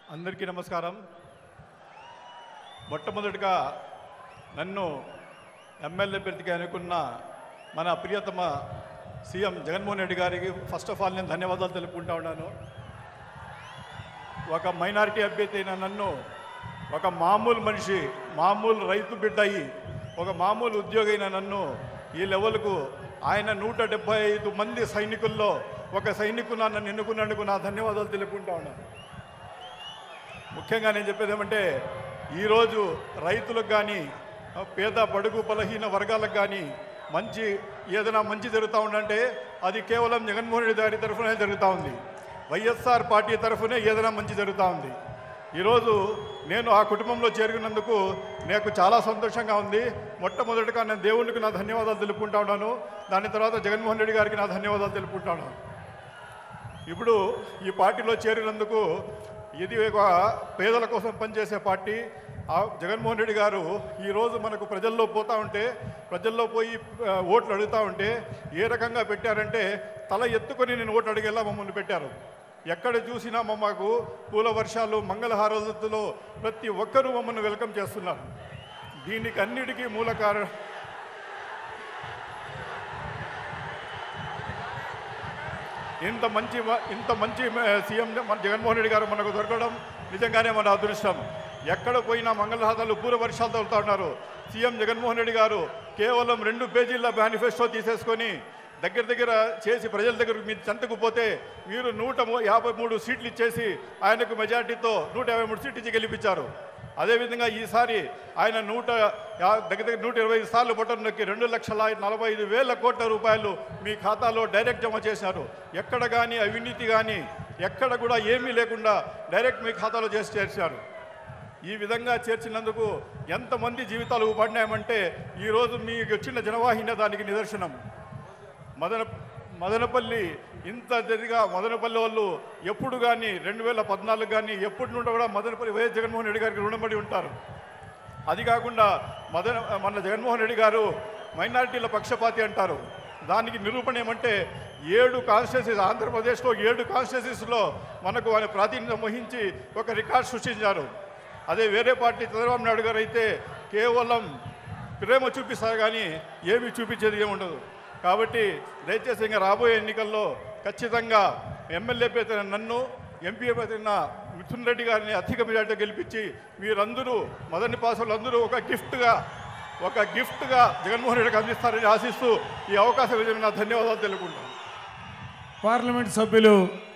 అందరికీ నమస్కారం మొట్టమొదటిగా నన్ను ఎమ్మెల్యే అభ్యర్థిగా అనుకున్న మన ప్రియతమ సీఎం జగన్మోహన్ రెడ్డి గారికి ఫస్ట్ ఆఫ్ ఆల్ నేను ధన్యవాదాలు తెలుపుకుంటా ఉన్నాను ఒక మైనారిటీ అభ్యర్థి అయిన నన్ను ఒక మామూలు మనిషి మామూలు రైతు బిడ్డ అయి ఒక మామూలు ఉద్యోగి అయిన నన్ను ఈ లెవెల్కు ఆయన నూట డెబ్బై ఐదు మంది సైనికుల్లో ఒక సైనికుడు నన్ను ఎన్నుకున్నందుకు నా ధన్యవాదాలు తెలుపుకుంటా ఉన్నాను ముఖ్యంగా నేను చెప్పేది ఏమంటే ఈరోజు రైతులకు కానీ పేద బడుగు బలహీన వర్గాలకు కానీ మంచి ఏదైనా మంచి జరుగుతూ ఉందంటే అది కేవలం జగన్మోహన్ రెడ్డి గారి తరఫునే జరుగుతూ ఉంది వైఎస్ఆర్ పార్టీ తరఫునే ఏదైనా మంచి జరుగుతూ ఉంది ఈరోజు నేను ఆ కుటుంబంలో చేరుకున్నందుకు నాకు చాలా సంతోషంగా ఉంది మొట్టమొదటిగా నేను దేవునికి నా ధన్యవాదాలు తెలుపుకుంటా ఉన్నాను దాని తర్వాత జగన్మోహన్ రెడ్డి గారికి నా ధన్యవాదాలు తెలుపుకుంటా ఉన్నాను ఇప్పుడు ఈ పార్టీలో చేరినందుకు ఇది ఒక పేదల కోసం పనిచేసే పార్టీ ఆ జగన్మోహన్ రెడ్డి గారు ఈరోజు మనకు ప్రజల్లో పోతా ఉంటే ప్రజల్లో పోయి ఆ, ఓట్లు అడుగుతూ ఉంటే ఏ రకంగా పెట్టారంటే తల ఎత్తుకొని నేను ఓట్లు అడిగేలా మమ్మల్ని పెట్టారు ఎక్కడ చూసినా మమ్మకు పూల వర్షాలు మంగళహారతులో ప్రతి ఒక్కరూ మమ్మల్ని వెల్కమ్ చేస్తున్నారు దీనికి అన్నిటికీ మూల కారణం ఇంత మంచి వ- ఇంత మంచి మ- సీఎం మన జగన్మోహన్ రెడ్డి గారు మనకు దొరకడం నిజంగానే మన అదృష్టం ఎక్కడ పోయినా మంగళహారాలు పూర్వ వర్షాలు తగులుతూ ఉన్నారు సీఎం జగన్మోహన్ రెడ్డి గారు కేవలం రెండు పేజీల మేనిఫెస్టో తీసేసుకొని దగ్గర దగ్గర చేసి ప్రజల దగ్గర మీరు చెంతకు పోతే మీరు నూట ము- యాభై మూడు సీట్లు ఇచ్చేసి ఆయనకు మెజార్టీతో నూట యాభై మూడు సీట్లు ఇచ్చి గెలిపించారు అదేవిధంగా ఈసారి ఆయన నూట యా- దగ్గర దగ్గర నూట ఇరవై ఐదు సార్లు బటన్ నొక్కి రెండు లక్షల నలభై ఐదు వేల కోట్ల రూపాయలు మీ ఖాతాలో డైరెక్ట్ జమ చేశారు ఎక్కడ కానీ అవినీతి కానీ ఎక్కడ కూడా ఏమీ లేకుండా డైరెక్ట్ మీ ఖాతాలో చేసి చేర్చారు ఈ విధంగా చేర్చినందుకు ఎంతమంది జీవితాలు పడినాయమంటే ఈరోజు మీకు వచ్చిన జనవాహిన దానికి నిదర్శనం మదన మదనపల్లి ఇంత జరిగా మదనపల్లి వాళ్ళు ఎప్పుడు కానీ రెండు వేల పద్నాలుగు కానీ ఎప్పటి నుండి కూడా మదనపల్లి వైఎస్ జగన్మోహన్ రెడ్డి గారికి రుణపడి ఉంటారు అది కాకుండా మదన మన జగన్మోహన్ రెడ్డి గారు మైనారిటీల పక్షపాతి అంటారు దానికి నిరూపణ ఏమంటే ఏడు కాన్స్టిట్యూన్సీస్ ఆంధ్రప్రదేశ్లో ఏడు కాన్స్టిట్యూన్సీస్లో మనకు ఆయన ప్రాతినిధ్యం వహించి ఒక రికార్డ్ సృష్టించారు అదే వేరే పార్టీ చంద్రబాబు నాయుడు గారు అయితే కేవలం ప్రేమ చూపిస్తారు కానీ ఏమీ చూపించేది ఏమి ఉండదు కాబట్టి దయచేసి ఇంకా రాబోయే ఎన్నికల్లో ఖచ్చితంగా ఎమ్మెల్యే పేరున నన్ను ఎంపీ పేరున మిథున్ రెడ్డి గారిని అధిక మెజార్టీ గెలిపించి మీరందరూ మొదటి పాసులు అందరూ ఒక గిఫ్ట్గా ఒక గిఫ్ట్గా జగన్మోహన్ రెడ్డికి అందిస్తారని ఆశిస్తూ ఈ అవకాశం ఇచ్చిన నా ధన్యవాదాలు తెలుపుకుంటాను పార్లమెంట్ సభ్యులు